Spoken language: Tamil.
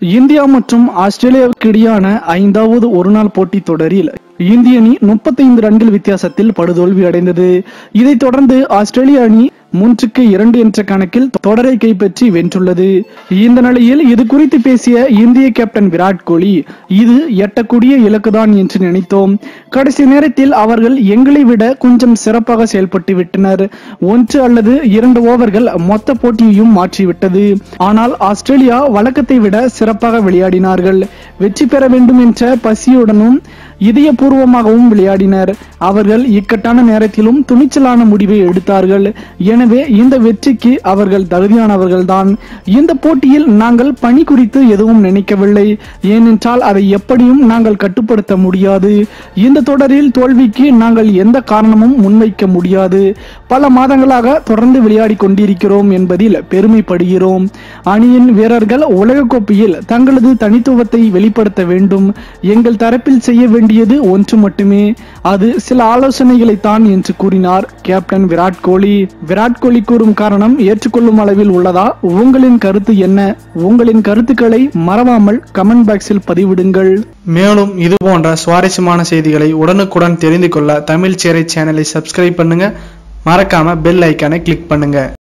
இந்தியா மற்றும் ஆஸ்திரேலியாவுக்கு இடையான ஐந்தாவது ஒருநாள் போட்டித் தொடரில் இந்திய அணி 35 ரன்கள் வித்தியாசத்தில் படுதோல்வி அடைந்தது இதைத் தொடர்ந்து ஆஸ்திரேலிய அணி மூன்றுக்கு இரண்டு என்ற கணக்கில் தொடரை கைப்பற்றி வென்றுள்ளது இந்த நிலையில் இது குறித்து பேசிய இந்திய கேப்டன் விராட் கோலி இது எட்டக்கூடிய இலக்குதான் என்று நினைத்தோம் கடைசி நேரத்தில் அவர்கள் எங்களை விட கொஞ்சம் சிறப்பாக செயல்பட்டு விட்டனர் ஒன்று அல்லது இரண்டு ஓவர்கள் மொத்த போட்டியையும் மாற்றிவிட்டது ஆனால் ஆஸ்திரேலியா வழக்கத்தை விட சிறப்பாக விளையாடினார்கள் வெற்றி பெற வேண்டும் என்ற பசியுடனும் இதயபூர்வமாகவும் விளையாடினர் அவர்கள் இக்கட்டான நேரத்திலும் துணிச்சலான முடிவை எடுத்தார்கள் எனவே இந்த வெற்றிக்கு அவர்கள் தகுதியானவர்கள்தான் இந்த போட்டியில் நாங்கள் பணி குறித்து எதுவும் நினைக்கவில்லை ஏனென்றால் அதை எப்படியும் நாங்கள் கட்டுப்படுத்த முடியாது இந்த தொடரில் தோல்விக்கு நாங்கள் எந்த காரணமும் முன்வைக்க முடியாது பல மாதங்களாக தொடர்ந்து விளையாடி கொண்டிருக்கிறோம் என்பதில் பெருமைப்படுகிறோம் அணியின் வீரர்கள் உலகக்கோப்பையில் தங்களது தனித்துவத்தை வெளிப்படுத்த வேண்டும் எங்கள் தரப்பில் செய்ய வேண்டியது ஒன்று மட்டுமே அது சில ஆலோசனைகளைத்தான் என்று கூறினார் கேப்டன் விராட் கோலி விராட் கோலி கூறும் காரணம் ஏற்றுக்கொள்ளும் அளவில் உள்ளதா உங்களின் கருத்து என்ன உங்களின் கருத்துக்களை மறவாமல் கமெண்ட் பாக்ஸில் பதிவிடுங்கள் மேலும் இது போன்ற சுவாரஸ்யமான செய்திகளை உடனுக்குடன் தெரிந்து கொள்ள தமிழ் சேரை சேனலை சப்ஸ்கிரைப் பண்ணுங்க மறக்காம பெல் ஐக்கானை கிளிக் பண்ணுங்க